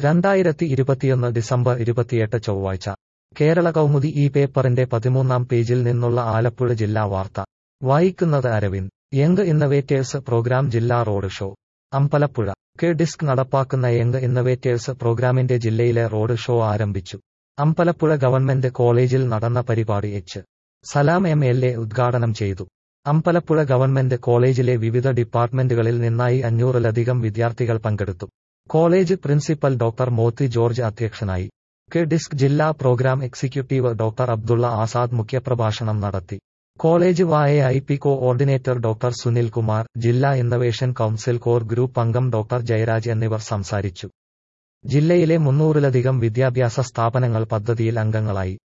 രണ്ടായിരത്തി ഇരുപത്തിയൊന്ന് ഡിസംബർ ഇരുപത്തിയെട്ട് ചൊവ്വാഴ്ച കേരള കൗമുദി ഈ പേപ്പറിന്റെ പതിമൂന്നാം പേജിൽ നിന്നുള്ള ആലപ്പുഴ ജില്ലാ വാർത്ത വായിക്കുന്നത് അരവിന്ദ് യങ് ഇന്നവേറ്റേഴ്സ് പ്രോഗ്രാം ജില്ലാ road show Ambalappuzha K disc നടപ്പാക്കുന്ന യങ് ഇന്നവേറ്റേഴ്സ് പ്രോഗ്രാമിന്റെ ജില്ലയിലെ റോഡ് ഷോ ആരംഭിച്ചു അമ്പലപ്പുഴ ഗവൺമെന്റ് കോളേജിൽ നടന്ന പരിപാടി H Salam M L A ഉദ്ഘാടനം ചെയ്തു അമ്പലപ്പുഴ ഗവൺമെന്റ് കോളേജിലെ വിവിധ ഡിപ്പാർട്ട്മെന്റുകളിൽ നിന്നായി അഞ്ഞൂറിലധികം വിദ്യാർത്ഥികൾ പങ്കെടുത്തു college principal doctor Mothi George അധ്യക്ഷനായി കെ ഡിസ്ക് ജില്ലാ program executive doctor Abdulla Azad മുഖ്യപ്രഭാഷണം നടത്തി college Y I P coordinator doctor Sunil Kumar ജില്ലാ ഇന്നവേഷൻ കൌൺസിൽ കോർ ഗ്രൂപ്പ് അംഗം ഡോക്ടർ ജയരാജ് എന്നിവർ സംസാരിച്ചു ജില്ലയിലെ മുന്നൂറിലധികം വിദ്യാഭ്യാസ സ്ഥാപനങ്ങൾ പദ്ധതിയിൽ അംഗങ്ങളായി